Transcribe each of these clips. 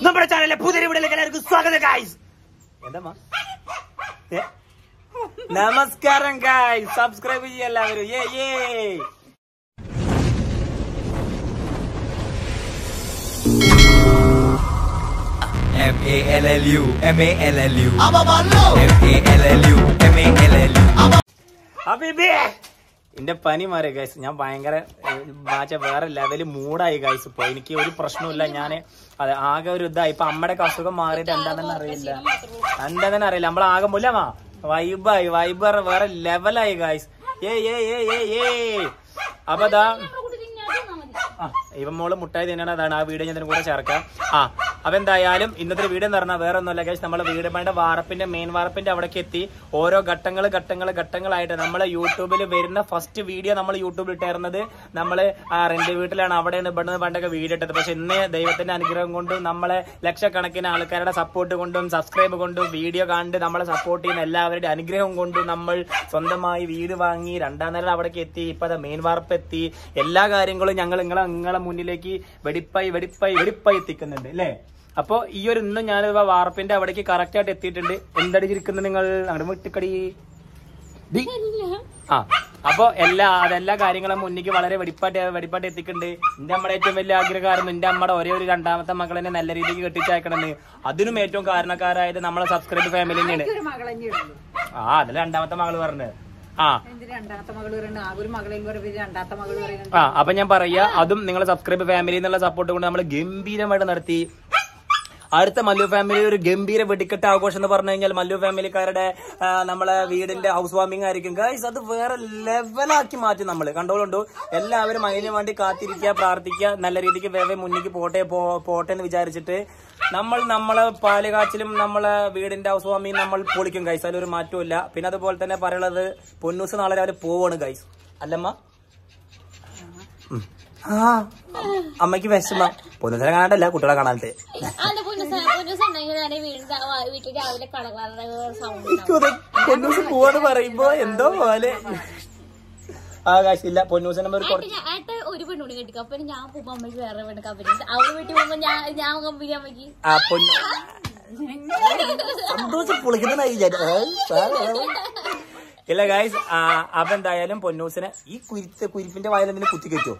നമ്മുടെ ചാനലിലെ പുതിയ വീഡിയോയിലേക്ക് എല്ലാവർക്കും സ്വാഗതം ഗായ്സ് എന്താ ഏ? നമസ്കാരം ഗായ്സ് സബ്സ്ക്രൈബ് ചെയ്യ എല്ലാവരും ഏ ഏ M A L L U M A L L U M A L L U M A L L U ഹബീബി എന്റെ പനി മാറി ഗൈസ് ഞാൻ ഭയങ്കര മാച്ച വേറെ ലെവല് മൂടായി ഗൈസ് ഇപ്പൊ എനിക്ക് ഒരു പ്രശ്നമില്ല ഞാൻ അതെ ആകെ ഒരു ഇതായി ഇപ്പൊ അമ്മയുടെ ഒക്കെ അസുഖം മാറിയിട്ട് എന്താണെന്ന് അറിയില്ല എന്താണെന്ന് അറിയില്ല നമ്മൾ ആകെ മുല്ലമാ വൈബായി വൈബ് വേറെ ലെവലായി ഗൈസ് ഏ ഏ ഏ ഏ ഏ അപ്പൊ ദാ ആ ഇവൻ മോള് മുട്ടായി തിന്നണ അതാണ് ആ വീഡിയോ ഞാൻ ഇതിന് കൂടെ ചേർക്കാം ആ അപ്പൊ എന്തായാലും ഇന്നത്തെ വീഡിയോ എന്ന് പറഞ്ഞാൽ വേറെ ഒന്നുമല്ല ഗൈസ് നമ്മളെ വീട് പണിയുടെ വാർപ്പിന്റെ മെയിൻ വാർപ്പിന്റെ അവിടേക്ക് എത്തി ഓരോ ഘട്ടങ്ങൾ ഘട്ടങ്ങൾ ഘട്ടങ്ങളായിട്ട് നമ്മളെ യൂട്യൂബിൽ വരുന്ന ഫസ്റ്റ് വീഡിയോ നമ്മൾ യൂട്യൂബിൽ ഇട്ടായിരുന്നത് നമ്മള് ആ റെന്റ് വീട്ടിലാണ് അവിടെയാണ് ഇവിടുന്ന് പണ്ടൊക്കെ വീഡിയോ ഇട്ടത് പക്ഷെ ഇന്ന് ദൈവത്തിന്റെ അനുഗ്രഹം കൊണ്ടും നമ്മളെ ലക്ഷക്കണക്കിന് ആൾക്കാരുടെ സപ്പോർട്ട് കൊണ്ടും സബ്സ്ക്രൈബ് കൊണ്ടും വീഡിയോ കണ്ട് നമ്മളെ സപ്പോർട്ട് ചെയ്യുന്ന എല്ലാവരുടെ അനുഗ്രഹം കൊണ്ടും നമ്മൾ സ്വന്തമായി വീട് വാങ്ങി രണ്ടാം നില അവിടേക്ക് എത്തി ഇപ്പൊ അത് മെയിൻ വാർപ്പ് എത്തി എല്ലാ കാര്യങ്ങളും ഞങ്ങൾ നിങ്ങളെ നിങ്ങളെ മുന്നിലേക്ക് വെടിപ്പായി വെടിപ്പായി വെടിപ്പായി എത്തിക്കുന്നുണ്ട് അല്ലേ അപ്പൊ ഈ ഒരു ഇന്ന് ഞാൻ വാർപ്പിന്റെ അവിടേക്ക് കറക്റ്റ് ആയിട്ട് എത്തിയിട്ടുണ്ട് എന്തടിച്ചിരിക്കുന്നത് നിങ്ങൾ അങ്ങോട്ട് വിട്ടിക്കടി ഡി. ആ അപ്പൊ എല്ലാ അതെല്ലാ കാര്യങ്ങളും മുന്നിക്ക് വളരെ വെടിപ്പാട്ട് വെടിപ്പാട്ട് എത്തിക്കുന്നുണ്ട് എന്റെ അമ്മയുടെ ഏറ്റവും വലിയ ആഗ്രഹമായിരുന്നു എന്റെ അമ്മയുടെ ഒരേ ഒരു രണ്ടാമത്തെ മകളെ നല്ല രീതിക്ക് കെട്ടിച്ചയക്കണമെന്ന് അതിനും ഏറ്റവും കാരണക്കാരായത് നമ്മളെ സബ്സ്ക്രൈബ് ഫാമിലി തന്നെയാണ് ഒരു മകളഞ്ഞേ ഉള്ളൂ ആ അതിൽ രണ്ടാമത്തെ മകള് പറഞ്ഞത് ആ എന്തിന് രണ്ടാമത്തെ മകള് പറയുന്നത് ആ ഒരു മകളിൽ പറയുന്നത് രണ്ടാമത്തെ മകള് പറയുന്നത് ആ അപ്പൊ ഞാൻ പറയാ അതും നിങ്ങളെ സബ്സ്ക്രൈബ് ഫാമിലി എന്നുള്ള സപ്പോർട്ട് കൊണ്ട് നമ്മൾ ഗംഭീരമായിട്ട് നടത്തി അടുത്ത മല്ലു ഫാമിലി ഒരു ഗംഭീര വെടിക്കെട്ട് ആഘോഷം എന്ന് പറഞ്ഞു കഴിഞ്ഞാൽ മല്ലു ഫാമിലിക്കാരുടെ ആ, നമ്മളെ വീടിന്റെ ഹൗസ് വാമിംഗ് ആയിരിക്കും ഗൈസ് അത് വേറെ ലെവലാക്കി മാറ്റി നമ്മൾ കണ്ടോളുണ്ടു എല്ലാവരും അതിന് വേണ്ടി കാത്തിരിക്കുക പ്രാർത്ഥിക്കുക നല്ല രീതിക്ക് വേവേ മുന്നിക്ക് പോട്ടെ പോ- പോട്ടെ എന്ന് വിചാരിച്ചിട്ട് നമ്മൾ നമ്മളെ പാലുകാച്ചിലും നമ്മളെ വീടിന്റെ ഹൗസ് വാമിങ് നമ്മൾ പൊളിക്കും ഗൈസ് അതിലൊരു മാറ്റവും ഇല്ല പിന്നെ അതുപോലെ തന്നെ പറയുന്നത് പൊന്നൂസ് നാളെ രാവിലെ പോവാണ് ഗൈസ് അല്ലമ്മ ഉം. ആ അമ്മയ്ക്ക് വിഷമം പൊന്നൂസിനെ കാണാണ്ടല്ല കുട്ടികളെ കാണാനിട്ട് അല്ല പൊന്നൂസ് പൊന്നൂസ് ഉണ്ടെങ്കിൽ ഞാൻ വീടിന്റെ ആ- വീട്ടിൽ രാവിലെ കളകള സൗണ്ട് എനിക്കത് പൊന്നൂസ് പോവാന്ന് പറയുമ്പോ എന്തോ പോലെ ആ കാശില്ല പൊന്നൂസിനെ ഒരു കുറച്ച് ഏട്ട ഒരു പെണ്ണുകൂടി കെട്ടിക്കും അപ്പൊ ഞാൻ പോകുമ്പോ അമ്മയ്ക്ക് വേറെ പെണ്ണ് കമ്പനി അവള് വീട്ടിൽ പോകുമ്പോ ഞാൻ ഞാൻ കമ്പനി അമ്മയ്ക്ക് ആ പൊന്നു സന്തോഷം പൊളിക്കുന്നതായി ഞാൻ ഏ, സാറേ. ഇല്ല ഗായ്സ് അപ്പൊ എന്തായാലും പൊന്നൂസിനെ ഈ കുരിത്ത് കുരിപ്പിന്റെ വായിൽ എന്തിനു കുത്തി കയറ്റോ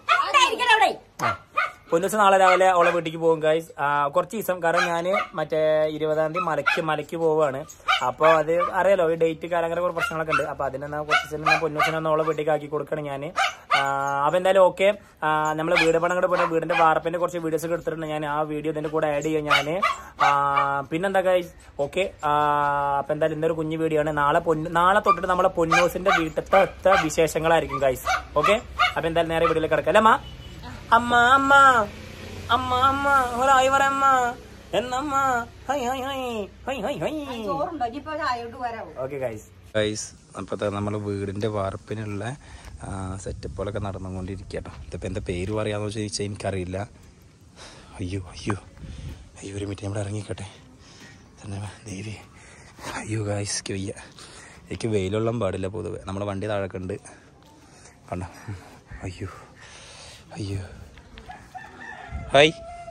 പൊന്നൂസ് നാളെ രാവിലെ അവളെ വീട്ടിലേക്ക് പോകും ഗൈസ് കുറച്ച് ദിവസം കാരണം ഞാൻ മറ്റേ ഇരുപതാം തീയതി മലയ്ക്ക് മലയ്ക്ക് പോവുകയാണ് അപ്പോൾ അത് അറിയാലോ ഈ ഡേറ്റ് കാലങ്ങനെ കുറച്ച് പ്രശ്നങ്ങളൊക്കെ ഉണ്ട് അപ്പോൾ അതിനെ കുറച്ച് ദിവസം ഞാൻ പൊന്നൂസിനെ ഒന്ന് അവളെ വീട്ടിലേക്ക് ആക്കി കൊടുക്കണം ഞാൻ അപ്പോൾ എന്തായാലും ഓക്കെ നമ്മളെ വീട് പണം കൂടെ പോയിട്ട് വീടിന്റെ വാർപ്പിന്റെ കുറച്ച് വീഡിയോസ് ഒക്കെ എടുത്തിട്ടുണ്ട് ഞാൻ ആ വീഡിയോ ഇതിന്റെ കൂടെ ആഡ് ചെയ്യാം ഞാൻ പിന്നെന്താ ഗൈസ് ഓക്കെ അപ്പോൾ എന്തായാലും ഇന്നൊരു കുഞ്ഞു വീഡിയോ ആണ് നാളെ പൊന്നു നാളെ തൊട്ടിട്ട് നമ്മളെ പൊന്നൂസിന്റെ വീട്ടിലത്തെ ഒത്ത വിശേഷങ്ങളായിരിക്കും ഗൈസ് ഓക്കെ അപ്പോൾ എന്തായാലും നേരെ വീഡിയോയിലേക്ക് കിടക്കാം അല്ലേ അമ്മ അമ്മ അമ്മ അമ്മ അമ്മ ഒരായി പറയമ്മ എന്നമ്മ hi hi hi hi hi hi ചോറുണ്ടോ ഇനിയിപ്പോ ചായയോട്ട് വരാവോ ഓക്കെ ഗൈസ് ഗൈസ് അപ്പോൾ നമ്മുടെ വീടിൻ്റെ വാർപ്പിനുള്ള സെറ്റപ്പുകളൊക്കെ നടന്നുകൊണ്ടിരിക്കട്ടോ ഇതിപ്പോൾ എന്താ പേര് പറയാമെന്ന് ചോദിച്ചാൽ എനിക്കറിയില്ല അയ്യോ അയ്യോ അയ്യോ ഒരു മിനിറ്റ് നമ്മൾ ഇറങ്ങിക്കട്ടെ തന്നെ ദേവി അയ്യോ ഗൈസ് വയ്യ എനിക്ക് വെയിലുള്ള പാടില്ല പൊതുവെ നമ്മുടെ വണ്ടി താഴൊക്കെ ഉണ്ട് കണ്ടോ അയ്യോ അയ്യോ ഹായ്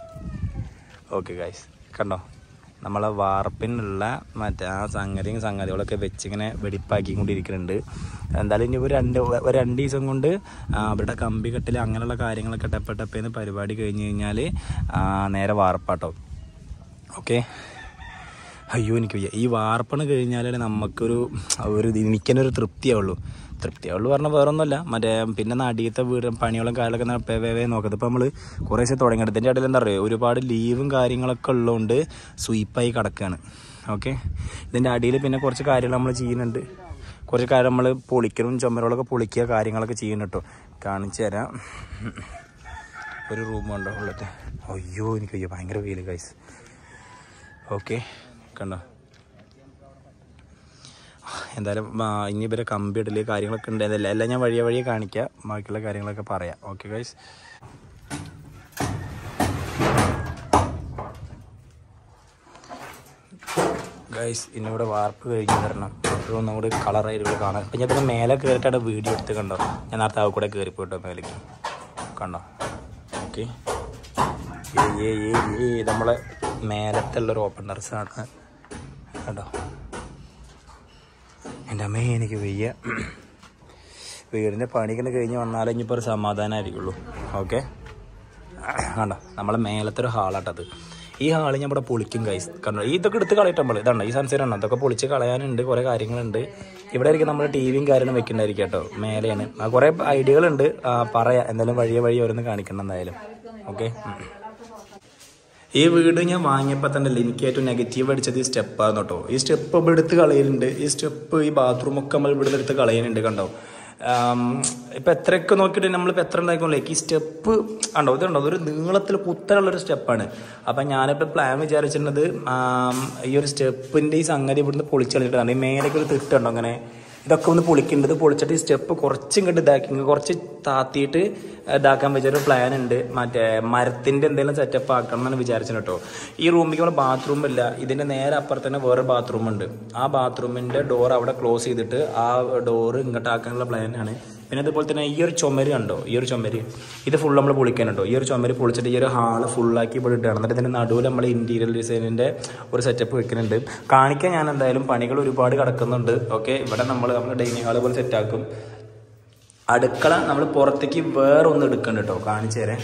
ഓക്കെ ഗൈസ് കണ്ടോ നമ്മളെ വാർപ്പിനുള്ള മറ്റേ ആ സംഗതിയും സംഗതികളൊക്കെ വെച്ചിങ്ങനെ വെടിപ്പാക്കിക്കൊണ്ടിരിക്കുന്നുണ്ട് എന്തായാലും ഇനി ഒരു രണ്ട് ഒരു രണ്ട് ദിവസം കൊണ്ട് ആ, അവരുടെ കമ്പി കെട്ടൽ അങ്ങനെയുള്ള കാര്യങ്ങളൊക്കെ ടപ്പ ടപ്പേന്ന് പരിപാടി കഴിഞ്ഞ് കഴിഞ്ഞാൽ നേരെ വാർപ്പാട്ടോ ഓക്കെ അയ്യോ എനിക്ക് വയ്യ ഈ വാർപ്പണ് കഴിഞ്ഞാലേ നമുക്കൊരു ഒരു എനിക്കെന്നെ ഒരു തൃപ്തിയാവുള്ളൂ തൃപ്തിയാവുള്ളൂ പറഞ്ഞാൽ വേറെ ഒന്നുമല്ല മറ്റേ പിന്നെ നടിയത്തെ വീട് പണികളും കാര്യങ്ങളൊക്കെ ന- വേ- വേ വേ നോക്കുന്നത് ഇപ്പം നമ്മൾ കുറേശ്ശെ തുടങ്ങിയിട്ട് ഇതിൻ്റെ ഇടയിൽ എന്താ പറയുക ഒരുപാട് ലീവും കാര്യങ്ങളൊക്കെ ഉള്ളതുകൊണ്ട് സ്വീപ്പായി കിടക്കുകയാണ് ഓക്കെ ഇതിൻ്റെ അടിയിൽ പിന്നെ കുറച്ച് കാര്യങ്ങൾ നമ്മൾ ചെയ്യുന്നുണ്ട് കുറച്ച് കാര്യം നമ്മൾ പൊളിക്കലും ചുമരുകളൊക്കെ പൊളിക്കുക കാര്യങ്ങളൊക്കെ ചെയ്യുന്നുണ്ട് കേട്ടോ കാണിച്ചു തരാം ഒരു റൂം ഉണ്ടോ ഉള്ളത് അയ്യോ എനിക്ക് അയ്യോ ഭയങ്കര വെയിൽ ഗൈസ് ഓക്കെ കണ്ടോ എന്തായാലും ആ, ഇനി ഇവരെ കമ്പി ഇടല് കാര്യങ്ങളൊക്കെ ഉണ്ട് അതല്ല എല്ലാം ഞാൻ വഴിയെ വഴിയെ കാണിക്കാം ബാക്കിയുള്ള കാര്യങ്ങളൊക്കെ പറയാം ഓക്കെ ഗൈസ് ഗൈസ് ഇന്നിവിടെ വാർപ്പ് കഴിഞ്ഞ് തരണം അപ്പോൾ ഒന്നുകൂടി കളറായിട്ട് ഇവിടെ കാണാം ഇപ്പം ഞാൻ പിന്നെ മേലെ കയറിയിട്ടാണ് വീഡിയോ എടുത്ത് കണ്ടോ ഞാൻ നേരത്തെ ആ കൂടെ കയറി പോയിട്ടോ മേലേക്ക് കണ്ടോ ഓക്കെ ഏ ഏ ഏ ഏ നമ്മളെ മേലത്തുള്ള ഒരു ഓപ്പൺ ടെറസാണ് കേട്ടോ എൻ്റെ അമ്മയെ എനിക്ക് വയ്യ വീടിൻ്റെ പണിക്കുന്ന കഴിഞ്ഞ് വന്നാലേ ഇനിയിപ്പോൾ ഒരു സമാധാനമായിരിക്കുള്ളൂ ഓക്കെ കണ്ടോ നമ്മളെ മേലത്തെ ഒരു ഹാളാട്ടത് ഈ ഹാള് ഞാൻ ഇവിടെ പൊളിക്കും കൈസ് കണ്ടോ ഇതൊക്കെ എടുത്ത് കളയട്ടെ നമ്മൾ ഇതാണ്ടോ ഈ സൺസെറ്റ് ഉണ്ടോ അതൊക്കെ പൊളിച്ച് കളയാനുണ്ട് കുറേ കാര്യങ്ങളുണ്ട് ഇവിടെ ആയിരിക്കും നമ്മൾ ടി വിയും കാര്യങ്ങളും വെക്കണ്ടായിരിക്കും കേട്ടോ മേലെയാണ് ആ കുറേ ഐഡിയകളുണ്ട് ആ, പറയാം എന്തായാലും വഴിയെ വഴി ഓരോന്ന് കാണിക്കണം എന്തായാലും ഓക്കെ ഈ വീട് ഞാൻ വാങ്ങിയപ്പോൾ തന്നെ അല്ലേ എനിക്ക് ഏറ്റവും നെഗറ്റീവ് അടിച്ചത് ഈ സ്റ്റെപ്പാണ് കേട്ടോ ഈ സ്റ്റെപ്പ് ഇവിടെ എടുത്ത് കളയലുണ്ട് ഈ സ്റ്റെപ്പ് ഈ ബാത്റൂം ഒക്കെ നമ്മൾ ഇവിടെ എടുത്ത് കളയുന്നുണ്ട് കണ്ടോ ആം, ഇപ്പൊ എത്രയൊക്കെ നോക്കിയിട്ട് നമ്മളിപ്പോൾ എത്ര ഉണ്ടായിക്കോളേ ഈ സ്റ്റെപ്പ് ഉണ്ടോ ഇതുണ്ടോ അതൊരു നീളത്തിൽ കുത്തലുള്ളൊരു സ്റ്റെപ്പാണ് അപ്പം ഞാനിപ്പോൾ പ്ലാൻ വിചാരിച്ചിരുന്നത് ആം, ഈ ഒരു സ്റ്റെപ്പിൻ്റെ ഈ സംഗതി ഇവിടുന്ന് പൊളിച്ച് കളഞ്ഞിട്ടാണ് ഈ മേലേക്ക് ഒരു തിട്ടുണ്ടോ അങ്ങനെ ഇതൊക്കെ ഒന്ന് പൊളിക്കേണ്ടത് പൊളിച്ചിട്ട് ഈ സ്റ്റെപ്പ് കുറച്ചും ഇങ്ങോട്ട് ഇതാക്കി ഇങ്ങ് കുറച്ച് താത്തിയിട്ട് ഇതാക്കാൻ വെച്ചൊരു പ്ലാൻ ഉണ്ട് മറ്റേ മരത്തിന്റെ എന്തെങ്കിലും സെറ്റപ്പ് ആക്കണം എന്നാണ് വിചാരിച്ചത് കേട്ടോ ഈ റൂമിൽ നമ്മൾ ബാത്റൂം ഇല്ല ഇതിന്റെ നേരെ അപ്പുറത്ത് തന്നെ വേറെ ബാത്റൂം ഉണ്ട് ആ ബാത്റൂമിന്റെ ഡോർ അവിടെ ക്ലോസ് ചെയ്തിട്ട് ആ ഡോർ ഇങ്ങോട്ട് ആക്കാനുള്ള പ്ലാനാണ് പിന്നെ അതുപോലെ തന്നെ ഈ ഒരു ചുമര് കണ്ടോ ഈ ഒരു ചുമര് ഇത് ഫുൾ നമ്മൾ പൊളിക്കാനുണ്ടോ ഈ ഒരു ചുമര് പൊളിച്ചിട്ട് ഈ ഒരു ഹാള് ഫുള്ളാക്കി ഇവിടെ ഇട്ടാണ് എന്നിട്ട് ഇതിന്റെ നടുവിൽ നമ്മൾ ഇന്റീരിയർ ഡിസൈനിന്റെ ഒരു സെറ്റപ്പ് വെക്കുന്നുണ്ട് കാണിക്കാൻ ഞാൻ എന്തായാലും പണികൾ ഒരുപാട് കിടക്കുന്നുണ്ട് ഓക്കെ ഇവിടെ നമ്മൾ നമ്മൾ ഡൈനിങ് ഹാള് പോലെ സെറ്റാക്കും അടുക്കള നമ്മൾ പുറത്തേക്ക് വേറെ ഒന്ന് എടുക്കണ്ട കേട്ടോ കാണിച്ചു തരേ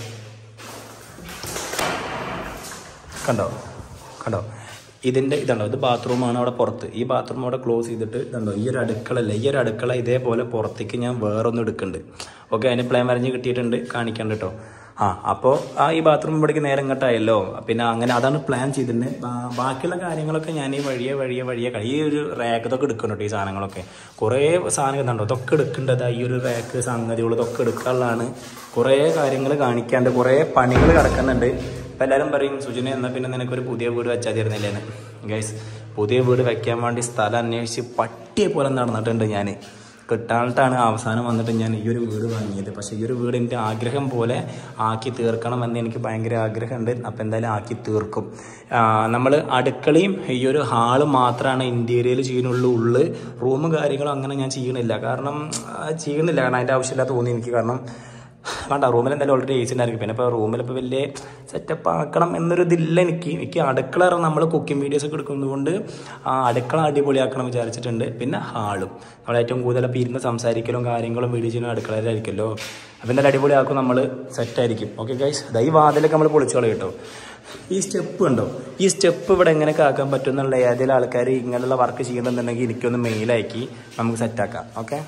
കണ്ടോ കണ്ടോ ഇതിന്റെ ഇതുണ്ടോ ഇത് ബാത്റൂമാണ് അവിടെ പുറത്ത് ഈ ബാത്റൂം അവിടെ ക്ലോസ് ചെയ്തിട്ട് ഇതുണ്ടോ ഈ ഒരു അടുക്കളല്ല ഈ ഒരു അടുക്കള ഇതേപോലെ പുറത്തേക്ക് ഞാൻ വേറൊന്ന് എടുക്കുന്നുണ്ട് ഓക്കെ അതിന് പ്ലാൻ വരഞ്ഞ് കിട്ടിയിട്ടുണ്ട് കാണിക്കണ്ട കേട്ടോ ആ അപ്പോൾ ആ ഈ ബാത്റൂം ഇവിടേക്ക് നേരം ഇങ്ങോട്ടായല്ലോ പിന്നെ അങ്ങനെ അതാണ് പ്ലാൻ ചെയ്തിട്ടുണ്ട് ബാ- ബാക്കിയുള്ള കാര്യങ്ങളൊക്കെ ഞാൻ ഈ വഴിയെ വഴിയെ വഴിയെ കഴി- ഈ ഒരു റാക്ക് ഇതൊക്കെ എടുക്കുന്നുണ്ട് ഈ സാധനങ്ങളൊക്കെ കുറേ സാധനങ്ങൾ ഉണ്ടോ ഇതൊക്കെ എടുക്കേണ്ടത് ഈ ഒരു റാക്ക് സംഗതികൾ ഇതൊക്കെ എടുക്കാനുള്ളതാണ് കുറേ കാര്യങ്ങൾ കാണിക്കാണ്ട് കുറേ പണികൾ കിടക്കുന്നുണ്ട് ഇപ്പം എല്ലാവരും പറയും സുജന എന്നാൽ പിന്നെ നിനക്കൊരു പുതിയ വീട് വെച്ചാൽ തീർന്നില്ലേന്ന് ഗൈസ് പുതിയ വീട് വെക്കാൻ വേണ്ടി സ്ഥലം അന്വേഷിച്ച് പട്ടിയെ പോലെ നടന്നിട്ടുണ്ട് ഞാൻ കിട്ടാനിട്ടാണ് അവസാനം വന്നിട്ട് ഞാൻ ഈ ഒരു വീട് വാങ്ങിയത് പക്ഷേ ഈ ഒരു വീട് എൻ്റെ ആഗ്രഹം പോലെ ആക്കി തീർക്കണം എന്ന് എനിക്ക് ഭയങ്കര ആഗ്രഹമുണ്ട് അപ്പം എന്തായാലും ആക്കി തീർക്കും നമ്മൾ അടുക്കളയും ഈ ഒരു ഹാള് മാത്രമാണ് ഇൻറ്റീരിയൽ ചെയ്യുന്നുള്ളൂ ഉള്ളു റൂമും കാര്യങ്ങളും അങ്ങനെ ഞാൻ ചെയ്യണില്ല കാരണം ആ, ചെയ്യണില്ല കാരണം അതിൻ്റെ ആവശ്യമില്ല തോന്നി എനിക്ക് കാരണം വേണ്ട റൂമിൽ എന്തായാലും ഓൾറെഡി എ സി ഉണ്ടായിരിക്കും പിന്നെ ഇപ്പോൾ റൂമിൽ ഇപ്പോൾ വലിയ സെറ്റപ്പ് ആക്കണം എന്നൊരു ഇതില്ല എനിക്ക് എനിക്ക് അടുക്കള നമ്മൾ കുക്കിംഗ് വീഡിയോസ് ഒക്കെ എടുക്കുന്നതുകൊണ്ട് ആ അടുക്കള അടിപൊളിയാക്കണം വിചാരിച്ചിട്ടുണ്ട് പിന്നെ ഹാളും നമ്മൾ ഏറ്റവും കൂടുതൽ ഇപ്പോൾ ഇരുന്ന് സംസാരിക്കലും കാര്യങ്ങളും വീഡിയോ ചെയ്യുന്ന അടുക്കളയിലായിരിക്കുമല്ലോ അപ്പം എന്തായാലും അടിപൊളിയാക്കും നമ്മൾ സെറ്റായിരിക്കും ഓക്കെ ഗൈസ് ദൈ വാതിലൊക്കെ നമ്മൾ പൊളിച്ചോളൂ കേട്ടോ ഈ സ്റ്റെപ്പ് ഉണ്ടോ ഈ സ്റ്റെപ്പ് ഇവിടെ എങ്ങനെയൊക്കെ ആക്കാൻ പറ്റും എന്നുള്ള ഏതെങ്കിലും ആൾക്കാർ ഇങ്ങനെയുള്ള വർക്ക് ചെയ്യുന്നുണ്ടെങ്കിൽ എനിക്കൊന്ന് മെയിലാക്കി നമുക്ക് സെറ്റാക്കാം ഓക്കെ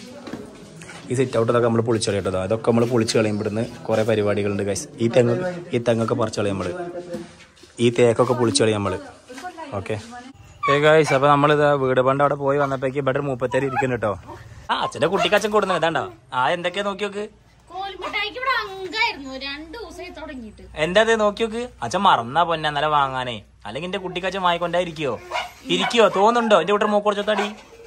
ഈ സെറ്റ് ഔട്ട് ഇതൊക്കെ നമ്മൾ പൊളിച്ചു കളയട്ടോ അതൊക്കെ നമ്മൾ പൊളിച്ച് കളയും ഇവിടുന്ന് കുറേ പരിപാടികളുണ്ട് ഗൈസ് ഈ തെങ്ങ് ഈ തെങ്ങൊക്കെ പറിച്ചു കളയും നമ്മൾ ഈ തേക്കൊക്കെ പൊളിച്ചു കളയും നമ്മൾ ഓക്കെ ഏ ഗൈസ് അപ്പൊ നമ്മളിത് വീട് പണ്ട് അവിടെ പോയി വന്നപ്പോഴേക്ക് ഇവിടെ ഒരു മൂപ്പത്തേര് ഇരിക്കുന്നു കേട്ടോ ആ അച്ഛന്റെ കുട്ടിക്കച്ഛൻ കൊടുക്കുന്നത് ഇതാണ്ടോ ആ എന്തൊക്കെയാ നോക്കി നോക്ക് കോൽമിഠായിക്ക് ഇവിടെ അങ്കായിരുന്നു രണ്ടു ദിവസമായി തുടങ്ങിയിട്ട് എന്താ അത് നോക്കി നോക്ക് അച്ഛൻ മറന്നാ പൊന്നെ നല്ല വാങ്ങാനേ അല്ലെങ്കിൽ എന്റെ കുട്ടിക്കച്ഛൻ വാങ്ങിക്കൊണ്ടാ ഇരിക്കോ ഇരിക്കോ തോന്നുന്നുണ്ടോ എന്റെ വീട്ടിൽ മൂക്കുറച്ചത്തടി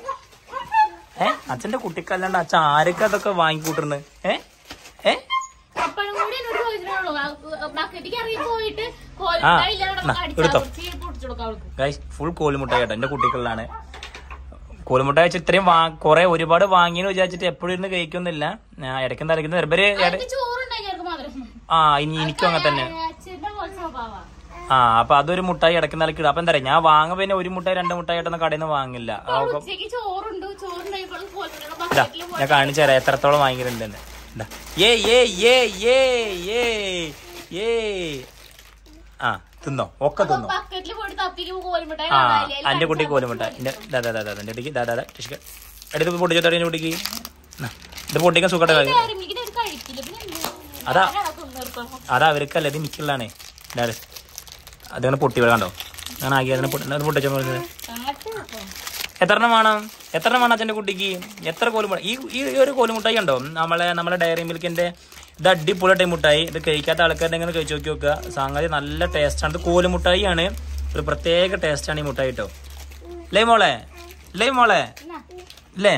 ഏ അച്ഛന്റെ കുട്ടിക്കല്ലാണ്ട് അച്ഛൻ ആരൊക്കെ അതൊക്കെ വാങ്ങിക്കൂട്ടുന്നത് ഏ ഏ അപ്പോഴും കൂടി എന്നോട് ചോദിച്ചിട്ടുള്ളൂ ബക്കറ്റിക്ക് ഇറങ്ങി പോയിട്ട് ആ, കോൽമിഠായി ഇല്ലാതെ എന്നാ, എടുത്തോ. പൊടിച്ചു കൊടുക്കാം അവൾക്ക് ഗൈസ് ഫുൾ കോലുമുട്ടായി കേട്ടോ എന്റെ കുട്ടികളിലാണ് കോലുമുട്ടായി വെച്ച് ഇത്രയും വാ കുറെ ഒരുപാട് വാങ്ങിയെന്ന് വിചാരിച്ചിട്ട് എപ്പോഴും ഇരുന്ന് കഴിക്കൊന്നുമില്ല ഇടയ്ക്കും തലയ്ക്കുന്ന ഇവര് ഇട- അവർക്ക് ചോറുണ്ടായി അവർക്ക് മധുരം ആ ഇനി എനിക്കും അങ്ങനെ തന്നെ അച്ഛന്റെ പോലെ സ്വഭാവം ആ അപ്പൊ അതൊരു മുട്ടായി ഇടയ്ക്ക് നിലക്ക് ഇടും അപ്പൊ എന്താ പറയാ ഞാൻ വാങ്ങ പിന്നെ ഒരു മുട്ടായി രണ്ട് മുട്ടായി ആയിട്ടൊന്നും കടയിൽ നിന്ന് വാങ്ങില്ല ആ, അപ്പൊ- ഉച്ചക്ക് ചോറുണ്ട് ചോറുണ്ടായപ്പോൾ കോൽമിഠായി ഇതാ ബക്കറ്റിൽ ഞാൻ കാണിച്ചു തരാം എത്രത്തോളം വാങ്ങിയിട്ടുണ്ടെന്ന് ഇതാ. ഏ ഏ ഏ ഏ ഏ ഏ ആ തിന്നോ ഒക്കെ തിന്നോ ബക്കറ്റിൽ പോയിട്ട് തപ്പിക്ക് കോൽമിഠായി ആ കാണാനില്ല. എല്ലാം എന്റെ കുട്ടി അടിച്ച് കോലുമുട്ട എന്റെ ദാ ദാ ദാ ദാ എന്റെ കുട്ടിക്ക് ദാ ദാ ദാ ടിഷ്ക എടുത്ത് പൊട്ടിച്ചോ എന്റെ കുട്ടിക്ക് നാ, ഇത് പൊട്ടിക്കാൻ സുഖമായിട്ട് കഴിക്കും ഡയറി മിൽക്കിന്റെ ഒരു കഴിക്കില്ല പിന്നെ എന്ത്? അതാ. ഞാനാണോ തിന്നിർപ്പം? അതാ അവർക്കല്ല ഇത് എനിക്കുള്ളതാണേ ഡാരെ അതങ്ങനെ പൊട്ടി ഇവിടെ കണ്ടോ ഞാൻ ആകെ അതിനെ പൊട്ടി അത് പൊട്ടിച്ചോ അങ്ങനത്തെ ഇപ്പം. എത്ര എണ്ണം വേണം എത്ര എണ്ണം വേണം അച്ഛൻ്റെ കുട്ടിക്ക് എത്ര കോലുമുട്ട ഈ ഈ ഒരു കോലുമുട്ടായി ഉണ്ടോ നമ്മളെ നമ്മളെ ഡയറി മിൽക്കിന്റെ ഇത് അടിപൊളി മുട്ടായി ഇത് കഴിക്കാത്ത ആൾക്കാരുടെ ഇങ്ങനെ കഴിച്ചു നോക്കി നോക്കുക സംഗതി നല്ല ടേസ്റ്റാണ് ഇത് കോലുമുട്ടായി ആണ് ഒരു പ്രത്യേക ടേസ്റ്റാണ് ഈ മുട്ടായി കേട്ടോ ലേ മോളെ ലേ മോളെ എന്നാ. ഇല്ലേ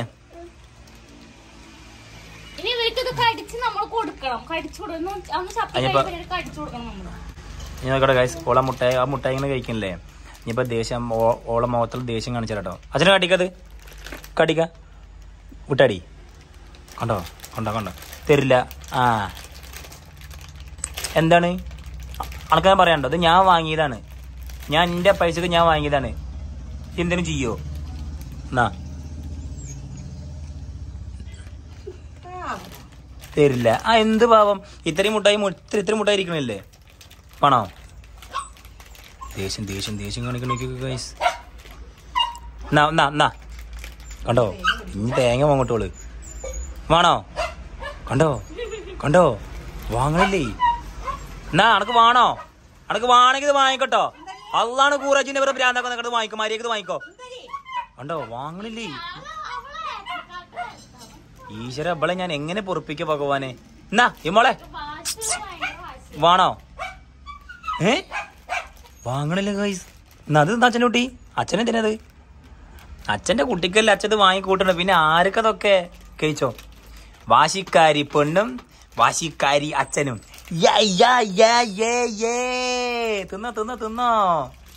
ഇനി ഇവർക്ക് ഇത് കടിച്ച് നമ്മൾ കൊടുക്കണം കടിച്ചു കൊടുക്കണം അന്ന് ചപ്പി അതിനിപ്പോ- കഴിയുമ്പോൾ കടിച്ചു കൊടുക്കണം നമ്മള് ഇനി നോക്കട്ടെ ഗൈസ് ഓള മുട്ടായി ആ മുട്ടായി ഇങ്ങനെ കഴിക്കണില്ലേ ഇനിയിപ്പോ ദേഷ്യം ഓ- ഓളെ മുഖത്തിൽ ദേഷ്യം കാണിച്ചു കേട്ടോ അച്ഛനെ കടിക്കത് കടിക്ക വിട്ടടി കണ്ടോ കണ്ടോ കണ്ടോ തരില്ല ആ എന്താണ് ആൾക്കാർ പറയാണ്ടോ ഇത് ഞാൻ വാങ്ങിയതാണ് ഞാൻ എന്റെ പൈസക്ക് ഞാൻ വാങ്ങിയതാണ് എന്തിനും ചെയ്യോ എന്നാ തരില്ല ആ എന്ത് പാവം ഇത്രയും മുട്ടായി മു- ഇത്ര ഇത്ര മുട്ടായി ഇരിക്കണില്ലേ പണോ ദേഷ്യം ദേഷ്യം ദേഷ്യം കാണിക്കണ ഗൈസ് എന്നാ എന്നാ എന്നാ കണ്ടോ ഇനി തേങ്ങ വാങ്ങോട്ടോള് വേണോ കണ്ടോ കണ്ടോ വാങ്ങണില്ലേ എന്നാ അനക്ക് വേണോ അനക്ക് വേണമെങ്കിൽ ഇത് വാങ്ങിക്കട്ടോ അള്ളാണ് കൂറാച്ചിന്റെ ഇവരെ ഭ്രാന്താക്കാൻ നിങ്ങട് വാങ്ങിക്കോ മര്യാദക്ക് ഇത് വാങ്ങിക്കോ കണ്ടോ വാങ്ങണില്ലേ ഈശ്വര ഇവളെ ഞാൻ എങ്ങനെ പൊറപ്പിക്ക ഭഗവാനെ എന്നാ ഇമോളെ വേണോ ഏ വാങ്ങണില്ല ഗൈസ് എന്നാ അത് അച്ഛൻ്റെ കുട്ടി അച്ഛൻ എന്തിനത് അച്ഛന്റെ കുട്ടിക്കല്ലേ അച്ഛത് വാങ്ങിക്കൂട്ടണം പിന്നെ ആർക്കതൊക്കെ കഴിച്ചോ വാശിക്കാരി പെണ്ണും വാശിക്കാരി അച്ഛനും യാ, യാ, യാ, യേ, യേ. തിന്നോ തിന്നോ തിന്നോ